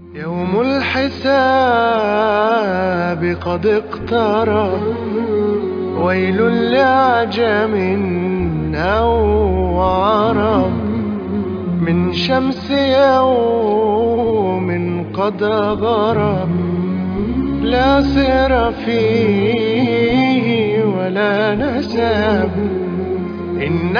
يوم الحساب قد اقترب ويل لعجم أو عرب من شمس يوم قد غرب لا سر فيه ولا نسب إن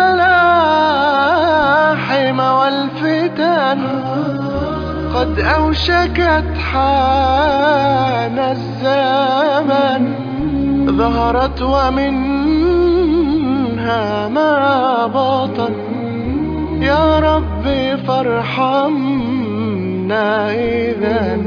الملاحم والفتن قد أوشكت حان الزمن ظهرت ومنها ما بطن يا ربي فارحمنا إذا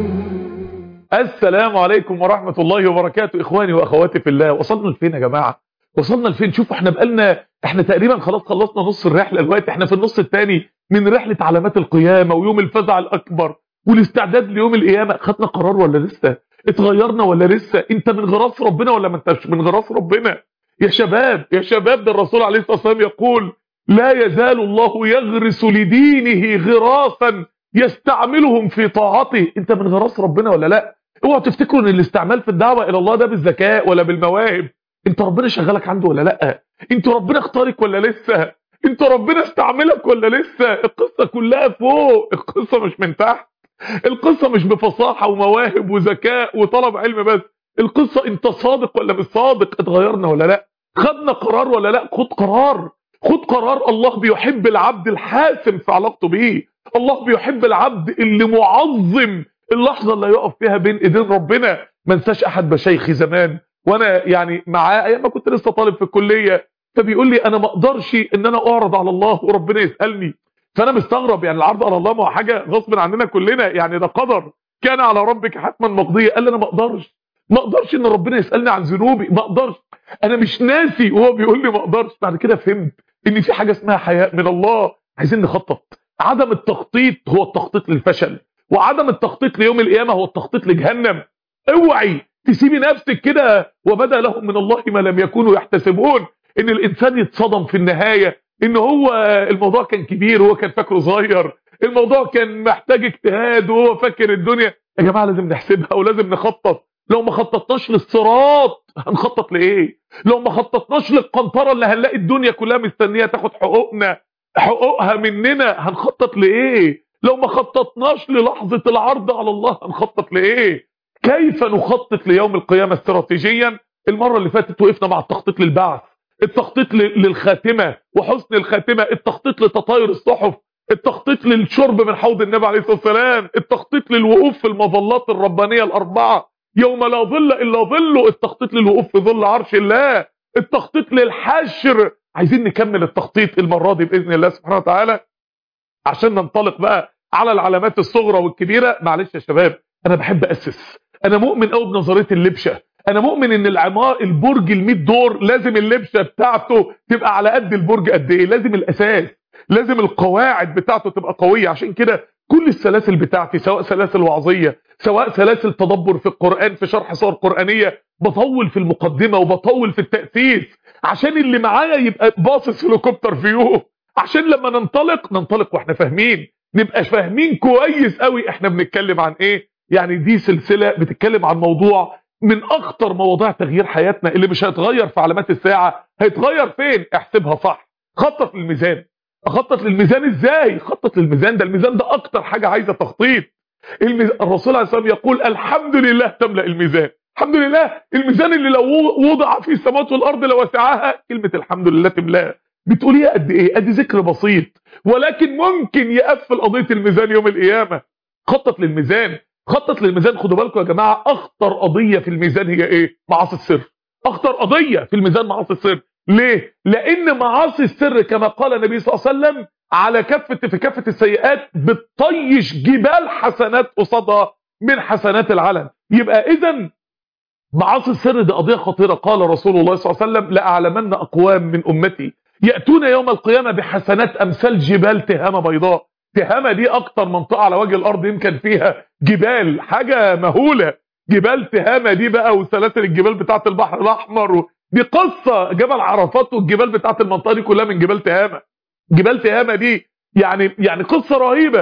السلام عليكم ورحمة الله وبركاته إخواني وأخواتي في الله وصلنا لفين يا جماعة وصلنا لفين شوف احنا بقالنا احنا تقريبا خلاص خلصنا نص الرحلة دلوقتي احنا في النص الثاني من رحلة علامات القيامة ويوم الفزع الأكبر والاستعداد ليوم القيامة خدنا قرار ولا لسه اتغيرنا ولا لسه انت من غراس ربنا ولا ما انتش من غراس ربنا يا شباب يا شباب ده الرسول عليه الصلاة والسلام يقول لا يزال الله يغرس لدينه غراسا يستعملهم في طاعته انت من غراس ربنا ولا لا اوعوا تفتكروا ان الاستعمال في الدعوة الى الله ده بالذكاء ولا بالمواهب انت ربنا شغلك عنده ولا لا انت ربنا اختارك ولا لسه انت ربنا استعملك ولا لسه القصة كلها فوق القصة مش من تحت القصة مش بفصاحة ومواهب وذكاء وطلب علم بس القصة انت صادق ولا مش صادق اتغيرنا ولا لا خدنا قرار ولا لا خد قرار خد قرار الله بيحب العبد الحاسم في علاقته بيه الله بيحب العبد اللي معظم اللحظة اللي يقف فيها بين ايدين ربنا ما انساش احد مشايخي زمان وانا يعني معاه ايام ما كنت لسه طالب في الكلية فبيقول لي انا ما اقدرش ان انا اعرض على الله وربنا يسألني فانا مستغرب يعني العرض على الله ما هو حاجة غصب عننا كلنا يعني ده قدر كان على ربك حتما مقضية قال لي انا ما اقدرش ما اقدرش ان ربنا يسألني عن ذنوبي ما اقدرش انا مش ناسي وهو بيقول لي ما اقدرش بعد كده فهمت ان في حاجة اسمها حياء من الله عايزين نخطط عدم التخطيط هو التخطيط للفشل وعدم التخطيط ليوم القيامة هو التخطيط لجهنم اوعي تسيبي نفسك كده وبدا لهم من الله ما لم يكونوا يحتسبون ان الانسان يتصدم في النهاية ان هو الموضوع كان كبير وهو كان فاكره صغير الموضوع كان محتاج اجتهاد وهو فاكر الدنيا يا جماعة لازم نحسبها ولازم نخطط لو ما خططناش للصراط هنخطط لايه لو ما خططناش للقنطرة اللي هنلاقي الدنيا كلها مستنية تاخد حقوقنا حقوقها مننا هنخطط لايه لو ما خططناش للحظة العرض على الله هنخطط لايه كيف نخطط ليوم القيامة استراتيجيا المرة اللي فاتت وقفنا مع التخطيط للبعث التخطيط للخاتمة وحسن الخاتمة التخطيط لتطاير الصحف التخطيط للشرب من حوض النبي عليه الصلاة والسلام التخطيط للوقوف في المظلات الربانية الأربعة يوم لا ظل إلا ظله التخطيط للوقوف في ظل عرش الله التخطيط للحشر عايزين نكمل التخطيط المرة دي بإذن الله سبحانه وتعالى عشان ننطلق بقى على العلامات الصغرى والكبيرة معلش يا شباب أنا بحب أسس أنا مؤمن قوي بنظرية اللبشة أنا مؤمن إن العمار البرج ال100 دور لازم اللبشة بتاعته تبقى على قد البرج قد إيه لازم الأساس لازم القواعد بتاعته تبقى قوية عشان كده كل السلاسل بتاعتي سواء سلاسل وعظية سواء سلاسل تدبر في القرآن في شرح صور قرآنية بطول في المقدمة وبطول في التأسيس عشان اللي معايا يبقى باصص هليكوبتر فيو عشان لما ننطلق ننطلق واحنا فاهمين نبقى فاهمين كويس قوي احنا بنتكلم عن ايه يعني دي سلسلة بتتكلم عن موضوع من اخطر مواضيع تغيير حياتنا اللي مش هيتغير في علامات الساعة هيتغير فين احسبها صح خطط للميزان اخطط للميزان ازاي خطط للميزان ده الميزان ده اكتر حاجة عايزة تخطيط الميز... الرسول عليه الصلاه والسلام يقول الحمد لله تملا الميزان الحمد لله الميزان اللي لو وضع في السماوات والارض لوسعها كلمه الحمد لله تملاه بتقوليها قد ايه قد ذكر بسيط ولكن ممكن يقفل قضيه الميزان يوم القيامه خطط للميزان خطط للميزان خدوا بالكم يا جماعه اخطر قضيه في الميزان هي ايه معاصي السر اخطر قضيه في الميزان معاصي السر ليه لان معاصي السر كما قال النبي صلى الله عليه وسلم على كفة في كفة السيئات بتطيش جبال حسنات قصادها من حسنات العلن يبقى اذا معاصي السر دي قضية خطيرة قال رسول الله صلى الله عليه وسلم لأعلمن أقوام من أمتي يأتون يوم القيامة بحسنات أمثال جبال تهامة بيضاء تهامة دي أكتر منطقة على وجه الأرض يمكن فيها جبال حاجة مهولة جبال تهامة دي بقى وسلاسل الجبال بتاعت البحر الأحمر و... دي قصة جبل عرفات والجبال بتاعت المنطقة دي كلها من جبال تهامة جبال تهامة دي يعني يعني قصة رهيبة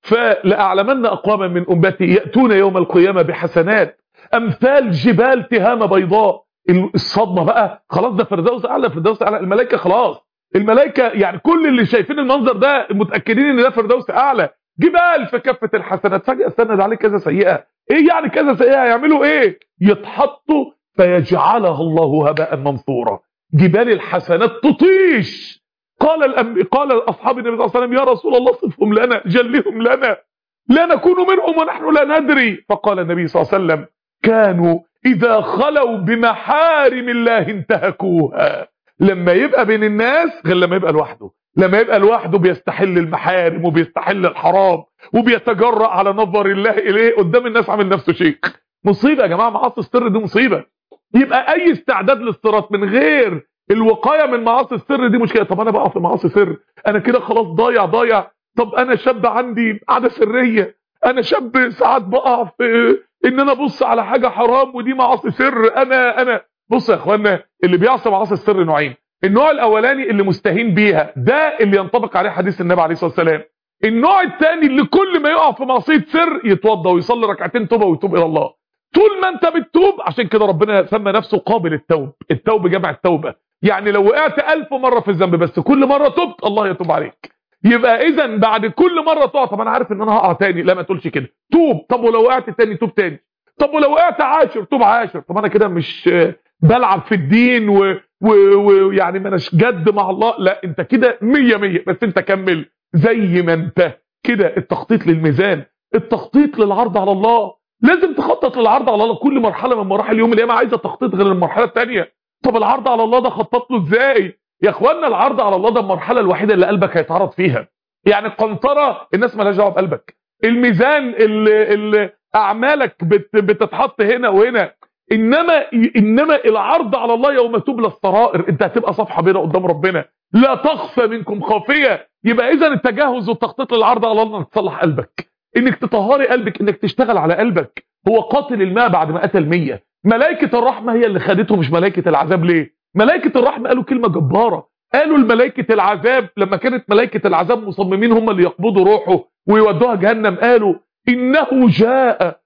فلأعلمن أقواما من أمتي يأتون يوم القيامة بحسنات أمثال جبال تهامة بيضاء الصدمة بقى خلاص ده فردوس أعلى فردوس أعلى الملائكة خلاص الملائكة يعني كل اللي شايفين المنظر ده متأكدين ان ده فردوس أعلى جبال في كفة الحسنات فجأة استند عليه كذا سيئة ايه يعني كذا سيئة يعملوا ايه يتحطوا فيجعلها الله هباء منثورا جبال الحسنات تطيش قال الأم... قال اصحاب النبي صلى الله عليه وسلم يا رسول الله صفهم لنا جلهم لنا لا نكون منهم ونحن لا ندري فقال النبي صلى الله عليه وسلم كانوا اذا خلوا بمحارم الله انتهكوها لما يبقى بين الناس غير لما يبقى لوحده لما يبقى لوحده بيستحل المحارم وبيستحل الحرام وبيتجرأ على نظر الله اليه قدام الناس عامل نفسه شيخ مصيبه يا جماعه معاصي السر دي مصيبه يبقى اي استعداد للصراط من غير الوقايه من معاصي السر دي مشكله طب انا بقى في معاصي سر انا كده خلاص ضايع ضايع طب انا شاب عندي عاده سريه انا شاب ساعات بقع في ان انا ابص على حاجه حرام ودي معاصي سر انا انا بص يا اخوانا اللي بيعصي معاصي السر نوعين النوع الاولاني اللي مستهين بيها ده اللي ينطبق عليه حديث النبي عليه الصلاه والسلام النوع الثاني اللي كل ما يقع في معصيه سر يتوضى ويصلي ركعتين توبه ويتوب الى الله طول ما انت بتتوب عشان كده ربنا سمى نفسه قابل التوب التوب جمع التوبه يعني لو وقعت ألف مره في الذنب بس كل مره تبت الله يتوب عليك يبقى اذا بعد كل مره تقع طب انا عارف ان انا هقع تاني لا ما تقولش كده توب طب ولو وقعت تاني توب تاني طب ولو وقعت عاشر توب عاشر طب انا كده مش بلعب في الدين ويعني ما اناش جد مع الله لا انت كده مية مية بس انت كمل زي ما انت كده التخطيط للميزان التخطيط للعرض على الله لازم تخطط للعرض على الله كل مرحله من مراحل يوم القيامه عايزه تخطيط غير المرحله الثانيه طب العرض على الله ده خطط له ازاي يا اخوانا العرض على الله ده المرحله الوحيده اللي قلبك هيتعرض فيها يعني القنطره الناس مالهاش دعوه بقلبك الميزان اللي, اللي اعمالك بت بتتحط هنا وهنا انما انما العرض على الله يوم تبلى السرائر انت هتبقى صفحه بيضاء قدام ربنا لا تخفى منكم خافيه يبقى اذا التجهز والتخطيط للعرض على الله انك تصلح قلبك انك تطهري قلبك انك تشتغل على قلبك هو قاتل الماء بعد ما قتل 100 ملائكه الرحمه هي اللي خدته مش ملائكه العذاب ليه ملائكه الرحمه قالوا كلمه جباره قالوا الملائكه العذاب لما كانت ملائكه العذاب مصممين هم اللي يقبضوا روحه ويودوها جهنم قالوا انه جاء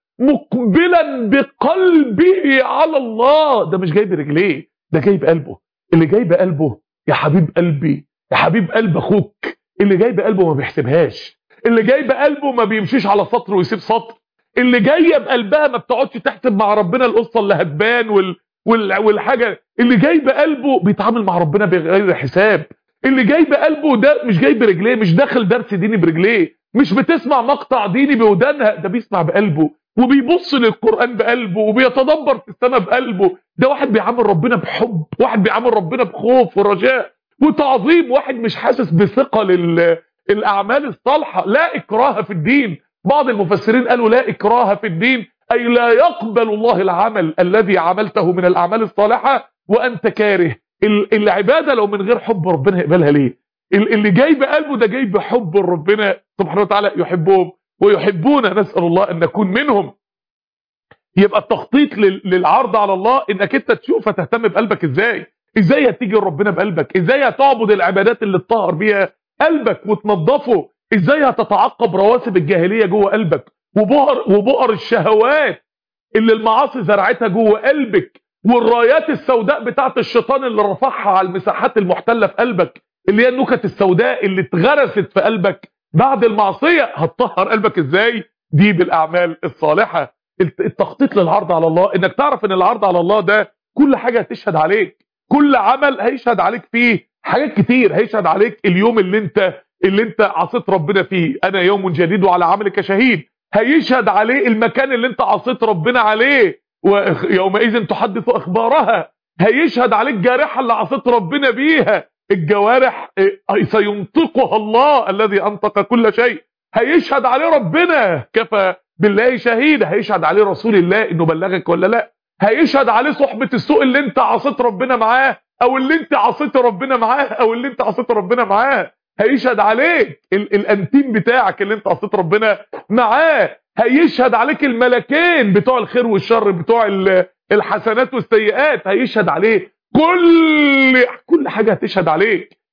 مقبلا بقلبه على الله ده مش جايب رجليه ده جايب قلبه اللي جايب قلبه يا حبيب قلبي يا حبيب قلب اخوك اللي جايب قلبه ما بيحسبهاش اللي جايب قلبه ما بيمشيش على سطر ويسيب سطر اللي جايه بقلبها ما بتقعدش تحسب مع ربنا القصه اللي هتبان وال... وال... والحاجه اللي جايب قلبه بيتعامل مع ربنا بغير حساب اللي جايب قلبه ده مش جايب رجليه مش داخل درس ديني برجليه مش بتسمع مقطع ديني بودانها ده بيسمع بقلبه وبيبص للقرآن بقلبه وبيتدبر في السماء بقلبه ده واحد بيعامل ربنا بحب واحد بيعامل ربنا بخوف ورجاء وتعظيم واحد مش حاسس بثقة للأعمال الصالحة لا إكراه في الدين بعض المفسرين قالوا لا إكراه في الدين أي لا يقبل الله العمل الذي عملته من الأعمال الصالحة وأنت كاره العبادة لو من غير حب ربنا يقبلها ليه اللي جاي بقلبه ده جاي بحب ربنا سبحانه وتعالى يحبهم ويحبون نسأل الله أن نكون منهم يبقى التخطيط للعرض على الله انك انت تشوف هتهتم بقلبك ازاي ازاي هتيجي ربنا بقلبك ازاي هتعبد العبادات اللي تطهر بيها قلبك وتنظفه ازاي هتتعقب رواسب الجاهلية جوه قلبك وبؤر وبؤر الشهوات اللي المعاصي زرعتها جوه قلبك والرايات السوداء بتاعت الشيطان اللي رفعها على المساحات المحتلة في قلبك اللي هي النكت السوداء اللي اتغرست في قلبك بعد المعصية هتطهر قلبك ازاي دي بالاعمال الصالحة التخطيط للعرض على الله انك تعرف ان العرض على الله ده كل حاجة هتشهد عليك كل عمل هيشهد عليك فيه حاجات كتير هيشهد عليك اليوم اللي انت اللي انت عصيت ربنا فيه انا يوم جديد وعلى عملك شهيد هيشهد عليه المكان اللي انت عصيت ربنا عليه ويومئذ تحدث اخبارها هيشهد عليك جارحة اللي عصيت ربنا بيها الجوارح سينطقها الله الذي انطق كل شيء هيشهد عليه ربنا كفى بالله شهيد هيشهد عليه رسول الله انه بلغك ولا لا هيشهد عليه صحبة السوء اللي انت عصيت ربنا معاه او اللي انت عصيت ربنا معاه او اللي انت عصيت ربنا معاه هيشهد عليك ال الانتيم بتاعك اللي انت عصيت ربنا معاه هيشهد عليك الملكين بتوع الخير والشر بتوع الحسنات والسيئات هيشهد عليه كل كل حاجة هتشهد عليك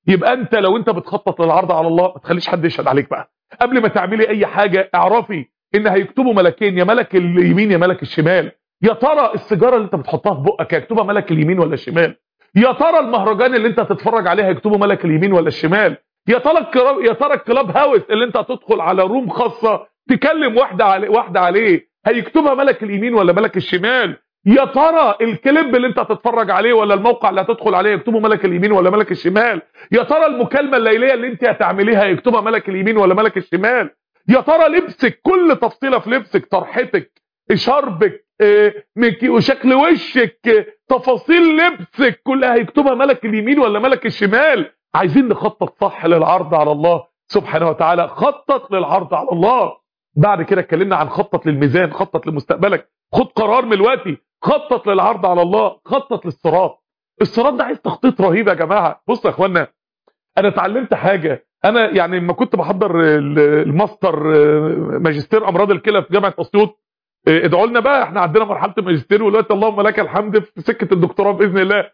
يبقى انت لو انت بتخطط للعرض على الله ما تخليش حد يشهد عليك بقى قبل ما تعملي اي حاجه اعرفي ان هيكتبوا ملكين يا ملك اليمين يا ملك الشمال يا ترى السيجاره اللي انت بتحطها في بقك هيكتبها ملك اليمين ولا الشمال يا ترى المهرجان اللي انت هتتفرج عليه هيكتبه ملك اليمين ولا الشمال يا ترى الكلاب يا ترى الكلاب هاوس اللي انت هتدخل على روم خاصه تكلم واحده عليه واحده عليه هيكتبها ملك اليمين ولا ملك الشمال يا ترى الكليب اللي انت هتتفرج عليه ولا الموقع اللي هتدخل عليه يكتبه ملك اليمين ولا ملك الشمال يا ترى المكالمه الليليه اللي انت هتعمليها يكتبها ملك اليمين ولا ملك الشمال يا ترى لبسك كل تفصيله في لبسك طرحتك شربك اه مكي وشكل وشك اه تفاصيل لبسك كلها هيكتبها ملك اليمين ولا ملك الشمال عايزين نخطط صح للعرض على الله سبحانه وتعالى خطط للعرض على الله بعد كده اتكلمنا عن خطط للميزان خطط لمستقبلك خد قرار من دلوقتي خطط للعرض على الله خطط للصراط الصراط ده عايز تخطيط رهيب يا جماعه بصوا يا اخوانا انا اتعلمت حاجه انا يعني لما كنت بحضر الماستر ماجستير امراض الكلى في جامعه اسيوط ادعوا لنا بقى احنا عندنا مرحله الماجستير ودلوقتي اللهم لك الحمد في سكه الدكتوراه باذن الله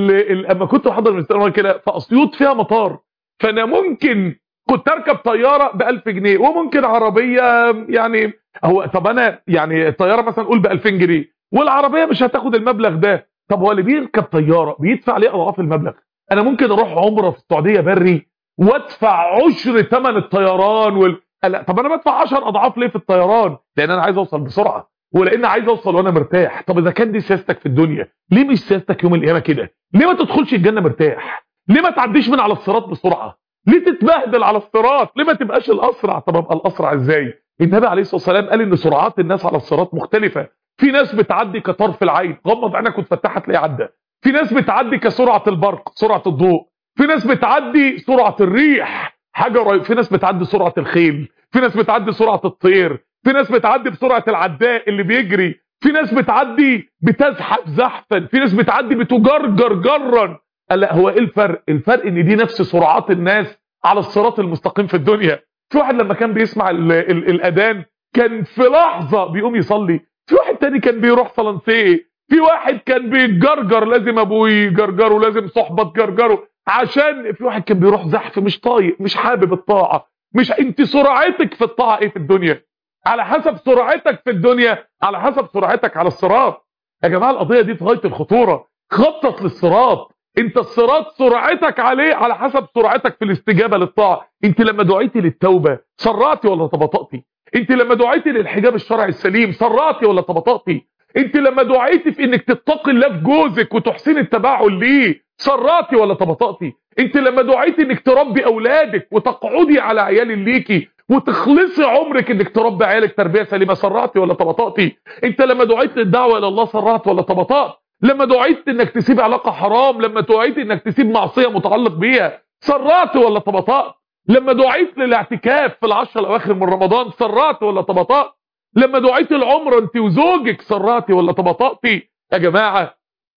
لما كنت بحضر ماجستير امراض الكلى في اسيوط فيها مطار فانا ممكن كنت اركب طياره ب 1000 جنيه وممكن عربيه يعني هو طب انا يعني الطياره مثلا قول ب 2000 جنيه والعربيه مش هتاخد المبلغ ده طب هو اللي بيركب طياره بيدفع ليه اضعاف المبلغ انا ممكن اروح عمره في السعوديه بري وادفع عشر ثمن الطيران وال... لا طب انا بدفع 10 اضعاف ليه في الطيران لان انا عايز اوصل بسرعه ولان عايز اوصل وانا مرتاح طب اذا كان دي سياستك في الدنيا ليه مش سياستك يوم القيامه كده ليه ما تدخلش الجنه مرتاح ليه ما تعديش من على الصراط بسرعه ليه تتبهدل على الصراط ليه ما تبقاش الاسرع طب ابقى الاسرع ازاي النبي عليه الصلاه والسلام قال ان سرعات الناس على الصراط مختلفه في ناس بتعدي كطرف العين غمض عينك وتفتحها تلاقي عدى في ناس بتعدي كسرعه البرق سرعه الضوء في ناس بتعدي سرعه الريح حاجه رهيبه في ناس بتعدي سرعه الخيل في ناس بتعدي سرعه الطير في ناس بتعدي بسرعه العداء اللي بيجري في ناس بتعدي بتزحف زحفا في ناس بتعدي بتجرجر جرا لا هو ايه الفرق الفرق ان دي نفس سرعات الناس على الصراط المستقيم في الدنيا في واحد لما كان بيسمع ال ال الاذان كان في لحظه بيقوم يصلي في واحد تاني كان بيروح صلانسيه في واحد كان بيتجرجر لازم ابوه يجرجره لازم صحبه تجرجره عشان في واحد كان بيروح زحف مش طايق مش حابب الطاعه مش انت سرعتك في الطاعه ايه في الدنيا على حسب سرعتك في الدنيا على حسب سرعتك على الصراط يا جماعه القضيه دي في غايه الخطوره خطط للصراط انت الصراط سرعتك عليه على حسب سرعتك في الاستجابه للطاعه انت لما دعيتي للتوبه سرعتي ولا تباطأتي انت لما دعيتي للحجاب الشرعي السليم سرعتي ولا تباطأتي انت لما دعيتي في انك تتقي الله في جوزك وتحسين التباعل ليه سرعتي ولا تباطأتي انت لما دعيتي انك تربي اولادك وتقعدي على عيال ليكي وتخلصي عمرك انك تربي عيالك تربيه سليمه سرعتي ولا تباطأتي انت لما دعيت للدعوه الى الله سرعت ولا تباطأت لما دعيت انك تسيب علاقه حرام لما دعيت انك تسيب معصيه متعلق بيها سرعت ولا تباطأت لما دعيت للاعتكاف في العشر الاواخر من رمضان سرعت ولا تباطأت لما دعيت العمره انت وزوجك سرعتي ولا تباطأتي يا جماعه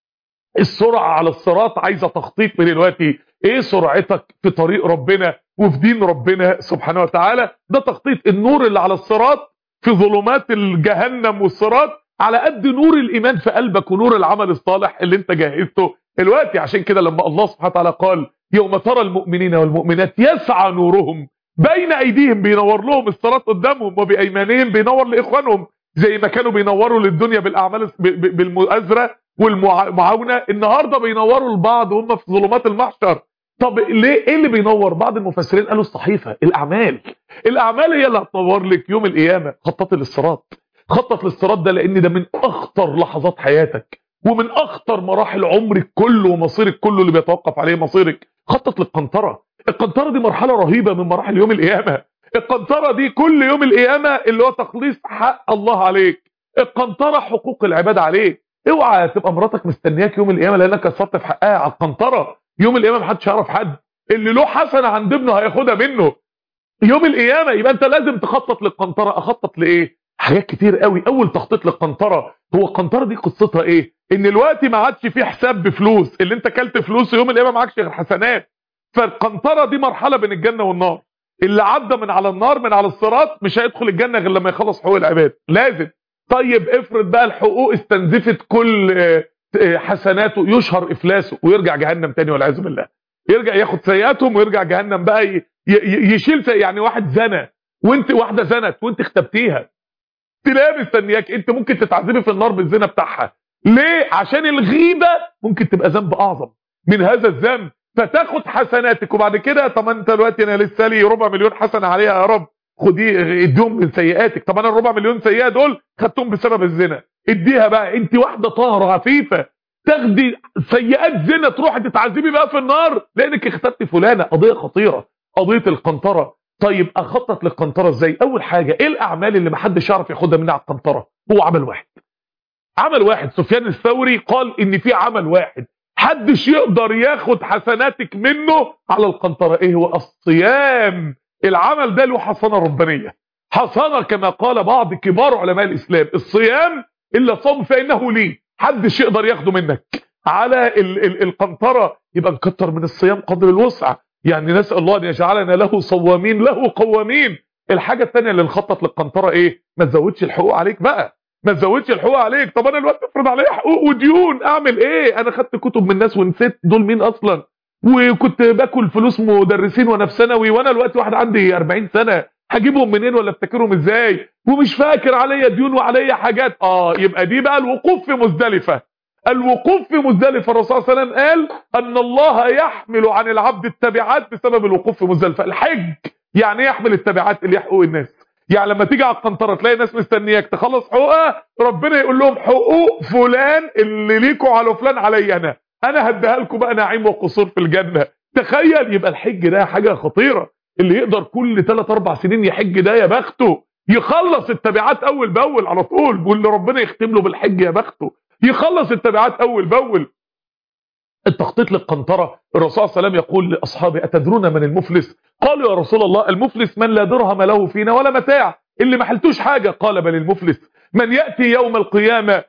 السرعه على الصراط عايزه تخطيط من دلوقتي ايه سرعتك في طريق ربنا وفي دين ربنا سبحانه وتعالى ده تخطيط النور اللي على الصراط في ظلمات الجهنم والصراط على قد نور الايمان في قلبك ونور العمل الصالح اللي انت جهزته دلوقتي عشان كده لما الله سبحانه وتعالى قال يوم ترى المؤمنين والمؤمنات يسعى نورهم بين ايديهم بينور لهم الصراط قدامهم وبايمانهم بينور لاخوانهم زي ما كانوا بينوروا للدنيا بالاعمال بالمؤازره والمعاونه النهارده بينوروا لبعض وهم في ظلمات المحشر طب ليه ايه اللي بينور بعض المفسرين قالوا الصحيفه الاعمال الاعمال هي اللي هتنور لك يوم القيامه خطط للصراط خطط للصراط ده لان ده من اخطر لحظات حياتك ومن اخطر مراحل عمرك كله ومصيرك كله اللي بيتوقف عليه مصيرك خطط للقنطره القنطره دي مرحله رهيبه من مراحل يوم القيامه القنطره دي كل يوم القيامه اللي هو تخليص حق الله عليك القنطره حقوق العباد عليك اوعى تبقى مراتك مستنياك يوم القيامه لانك كسرت في حقها على القنطره يوم القيامه محدش يعرف حد اللي له حسنه عند ابنه هياخدها منه يوم القيامه يبقى انت لازم تخطط للقنطره اخطط لايه حاجات كتير قوي اول تخطيط للقنطره هو القنطره دي قصتها ايه ان الوقت ما عادش فيه حساب بفلوس اللي انت كلت فلوس يوم القيامه معكش غير حسنات فالقنطره دي مرحله بين الجنه والنار اللي عدى من على النار من على الصراط مش هيدخل الجنه غير لما يخلص حقوق العباد لازم طيب افرض بقى الحقوق استنزفت كل حسناته يشهر افلاسه ويرجع جهنم تاني والعياذ بالله يرجع ياخد سيئاتهم ويرجع جهنم بقى ي... ي... يشيل سي... يعني واحد زنى وانت واحده زنت وانت اختبتيها تلاقيها مستنياك انت ممكن تتعذبي في النار بالزنا بتاعها ليه عشان الغيبه ممكن تبقى ذنب اعظم من هذا الذنب فتاخد حسناتك وبعد كده طب انت دلوقتي انا لسه لي ربع مليون حسنه عليها يا رب خدي اديهم من سيئاتك طب انا الربع مليون سيئه دول خدتهم بسبب الزنا اديها بقى انت واحده طاهره عفيفه تاخدي سيئات زنا تروحي تتعذبي بقى في النار لانك اخترت فلانه قضيه خطيره قضيه القنطره طيب اخطط للقنطره ازاي اول حاجه ايه الاعمال اللي محدش يعرف ياخدها منها على القنطره هو عمل واحد عمل واحد سفيان الثوري قال ان في عمل واحد حدش يقدر ياخد حسناتك منه على القنطره ايه هو الصيام العمل ده له حصانه ربانيه حصانه كما قال بعض كبار علماء الاسلام الصيام الا صوم فانه لي حدش يقدر ياخده منك على ال ال القنطره يبقى نكتر من الصيام قدر الوسع يعني نسال الله ان يجعلنا له صوامين له قوامين الحاجه الثانيه اللي نخطط للقنطره ايه ما تزودش الحقوق عليك بقى ما تزودش الحقوق عليك طب انا الوقت افرض عليا حقوق وديون اعمل ايه انا خدت كتب من الناس ونسيت دول مين اصلا وكنت باكل فلوس مدرسين وانا في ثانوي وانا الوقت واحد عندي 40 سنه هجيبهم منين ولا افتكرهم ازاي ومش فاكر عليا ديون وعليا حاجات اه يبقى دي بقى الوقوف في مزدلفه الوقوف في مزدلفه الرسول صلى الله عليه وسلم قال ان الله يحمل عن العبد التبعات بسبب الوقوف في مزدلفه الحج يعني ايه يحمل التبعات اللي حقوق الناس يعني لما تيجي على القنطره تلاقي ناس مستنياك تخلص حقوقها ربنا يقول لهم حقوق فلان اللي ليكوا على فلان عليا انا انا هديها لكم بقى نعيم وقصور في الجنه تخيل يبقى الحج ده حاجه خطيره اللي يقدر كل 3 4 سنين يحج ده يا بخته يخلص التبعات اول باول على طول واللي ربنا يختم له بالحج يا بخته يخلص التبعات اول باول التخطيط للقنطرة الرسول صلى الله عليه وسلم يقول لأصحابه أتدرون من المفلس قالوا يا رسول الله المفلس من لا درهم له فينا ولا متاع اللي ما حلتوش حاجة قال بل المفلس من يأتي يوم القيامة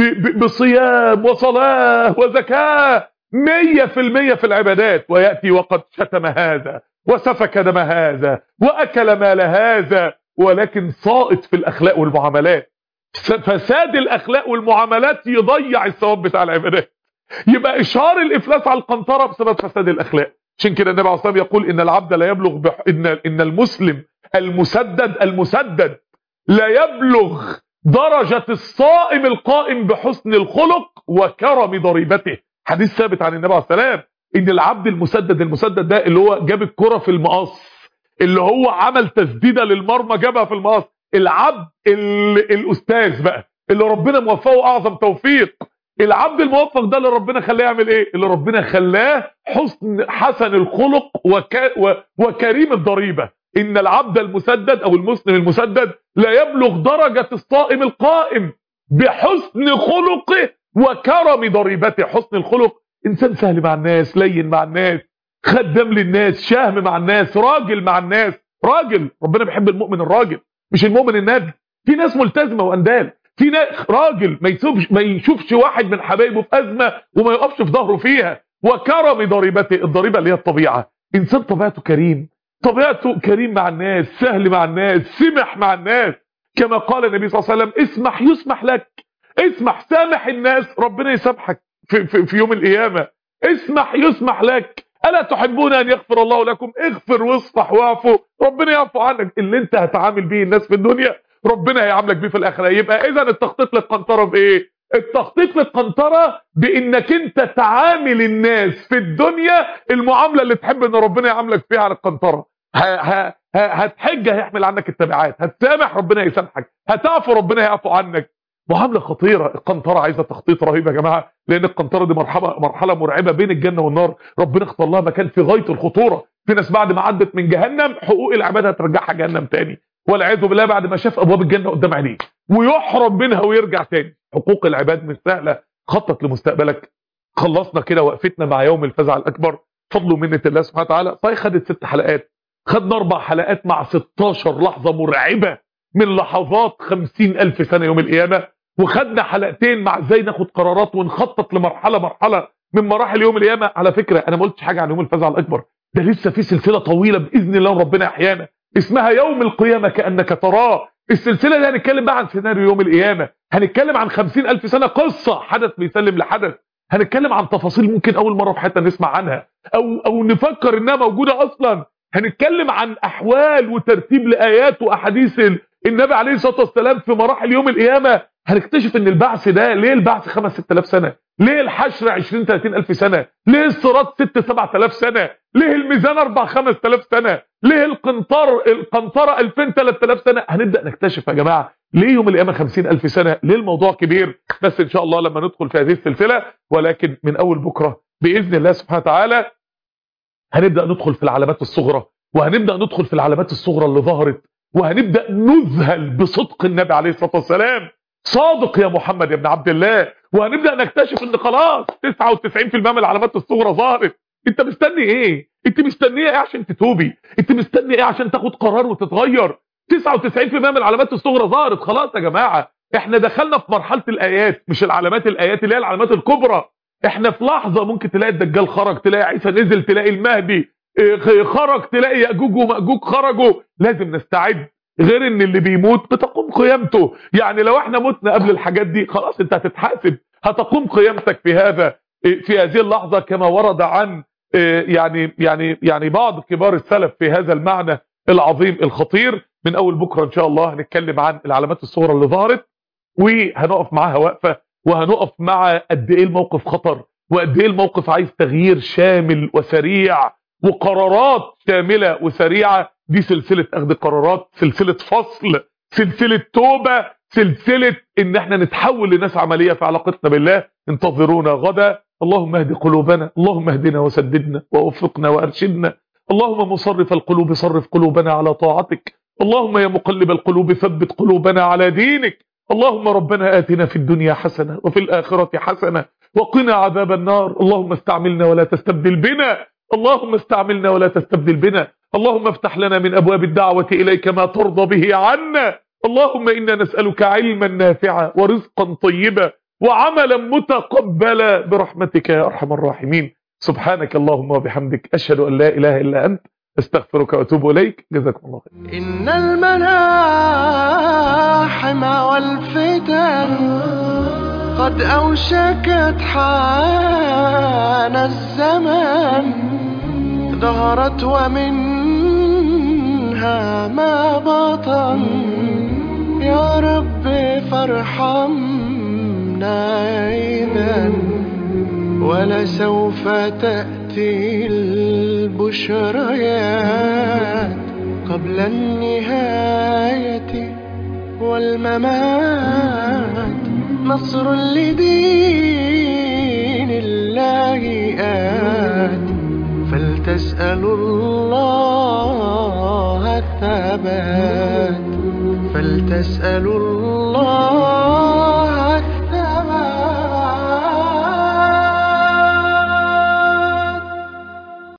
بصيام وصلاة وزكاة مية في المية في العبادات ويأتي وقد شتم هذا وسفك دم هذا وأكل مال هذا ولكن ساقط في الأخلاق والمعاملات فساد الأخلاق والمعاملات يضيع الثواب بتاع العبادات يبقى اشهار الافلاس على القنطره بسبب فساد الاخلاق عشان كده النبي عليه الصلاه والسلام يقول ان العبد لا يبلغ بح... ان ان المسلم المسدد المسدد لا يبلغ درجه الصائم القائم بحسن الخلق وكرم ضريبته حديث ثابت عن النبي عليه الصلاه والسلام ان العبد المسدد المسدد ده اللي هو جاب الكره في المقص اللي هو عمل تسديده للمرمى جابها في المقص العبد ال... الاستاذ بقى اللي ربنا موفقه اعظم توفيق العبد الموفق ده اللي ربنا خلاه يعمل ايه اللي ربنا خلاه حسن حسن الخلق وك... و... وكريم الضريبه ان العبد المسدد او المسلم المسدد لا يبلغ درجه الصائم القائم بحسن خلقه وكرم ضريبته حسن الخلق انسان سهل مع الناس لين مع الناس خدام للناس شهم مع الناس راجل مع الناس راجل ربنا بيحب المؤمن الراجل مش المؤمن النادي في ناس ملتزمه واندال في ناس راجل ما يشوفش ما يشوفش واحد من حبايبه في ازمه وما يقفش في ظهره فيها وكرم ضريبته الضريبه اللي هي الطبيعه انسان طبيعته كريم طبيعته كريم مع الناس سهل مع الناس سمح مع الناس كما قال النبي صلى الله عليه وسلم اسمح يسمح لك اسمح سامح الناس ربنا يسامحك في, في, في يوم القيامه اسمح يسمح لك الا تحبون ان يغفر الله لكم اغفر واصفح واعفو ربنا يعفو عنك اللي انت هتعامل بيه الناس في الدنيا ربنا هيعاملك بيه في الاخره يبقى اذا التخطيط للقنطره بايه التخطيط للقنطره بانك انت تعامل الناس في الدنيا المعامله اللي تحب ان ربنا يعاملك فيها على القنطره هتحج هيحمل عنك التبعات هتسامح ربنا يسامحك هتعفو ربنا يعفو عنك معامله خطيره القنطره عايزه تخطيط رهيب يا جماعه لان القنطره دي مرحله مرحله مرعبه بين الجنه والنار ربنا اختار لها مكان في غايه الخطوره في ناس بعد ما عدت من جهنم حقوق العباد هترجعها جهنم تاني والعياذ بالله بعد ما شاف ابواب الجنه قدام عينيه ويحرم منها ويرجع تاني حقوق العباد مش سهله خطط لمستقبلك خلصنا كده وقفتنا مع يوم الفزع الاكبر فضل ومنه الله سبحانه وتعالى صحيح خدت ست حلقات خدنا اربع حلقات مع 16 لحظه مرعبه من لحظات 50000 سنه يوم القيامه وخدنا حلقتين مع ازاي ناخد قرارات ونخطط لمرحله مرحله من مراحل يوم القيامه على فكره انا ما قلتش حاجه عن يوم الفزع الاكبر ده لسه في سلسله طويله باذن الله ربنا يحيانا اسمها يوم القيامة كأنك تراه السلسلة دي هنتكلم بقى عن سيناريو يوم القيامة هنتكلم عن خمسين ألف سنة قصة حدث بيسلم لحدث هنتكلم عن تفاصيل ممكن اول مره في حياتنا نسمع عنها او او نفكر انها موجوده اصلا هنتكلم عن احوال وترتيب لايات واحاديث النبي عليه الصلاه والسلام في مراحل يوم القيامه هنكتشف ان البعث ده ليه البعث 5 6000 سنه ليه الحشر 20 30 الف سنه ليه الصراط 6 7000 سنه ليه الميزان 4 5000 سنه ليه القنطر القنطره 2000 3000 سنه هنبدا نكتشف يا جماعه ليه يوم القيامه 50000 سنه ليه الموضوع كبير بس ان شاء الله لما ندخل في هذه السلسله ولكن من اول بكره باذن الله سبحانه وتعالى هنبدا ندخل في العلامات الصغرى وهنبدا ندخل في العلامات الصغرى اللي ظهرت وهنبدا نذهل بصدق النبي عليه الصلاه والسلام صادق يا محمد يا ابن عبد الله وهنبدا نكتشف ان خلاص 99% من العلامات الصغرى ظهرت انت مستني ايه انت مستنيه ايه عشان تتوبي انت مستني ايه عشان تاخد قرار وتتغير 99% من العلامات الصغرى ظهرت خلاص يا جماعه احنا دخلنا في مرحله الايات مش العلامات الايات اللي هي العلامات الكبرى احنا في لحظه ممكن تلاقي الدجال خرج تلاقي عيسى نزل تلاقي المهدي اه، خرج تلاقي ياجوج وماجوج خرجوا لازم نستعد غير ان اللي بيموت بتقوم قيامته يعني لو احنا متنا قبل الحاجات دي خلاص انت هتتحاسب هتقوم قيامتك في هذا اه، في هذه اللحظه كما ورد عن اه، يعني يعني يعني بعض كبار السلف في هذا المعنى العظيم الخطير من اول بكره ان شاء الله هنتكلم عن العلامات الصغرى اللي ظهرت وهنقف معاها وقفه وهنقف مع قد ايه الموقف خطر وقد ايه الموقف عايز تغيير شامل وسريع وقرارات شامله وسريعه دي سلسله اخذ قرارات سلسله فصل سلسله توبه سلسله ان احنا نتحول لناس عمليه في علاقتنا بالله انتظرونا غدا اللهم اهد قلوبنا اللهم اهدنا وسددنا ووفقنا وارشدنا اللهم مصرف القلوب صرف قلوبنا على طاعتك اللهم يا مقلب القلوب ثبت قلوبنا على دينك اللهم ربنا آتنا في الدنيا حسنة وفي الآخرة حسنة وقنا عذاب النار اللهم استعملنا ولا تستبدل بنا اللهم استعملنا ولا تستبدل بنا اللهم افتح لنا من أبواب الدعوة إليك ما ترضى به عنا اللهم إنا نسألك علما نافعا ورزقا طيبا وعملا متقبلا برحمتك يا أرحم الراحمين سبحانك اللهم وبحمدك أشهد أن لا إله إلا أنت استغفرك واتوب اليك جزاكم الله خير إن الملاحم والفتن قد أوشكت حان الزمان ظهرت ومنها ما بطن يا رب فارحمنا إذا ولسوف تأتي البشريات قبل النهاية والممات نصر لدين الله آت فلتسألوا الله الثبات فلتسألوا الله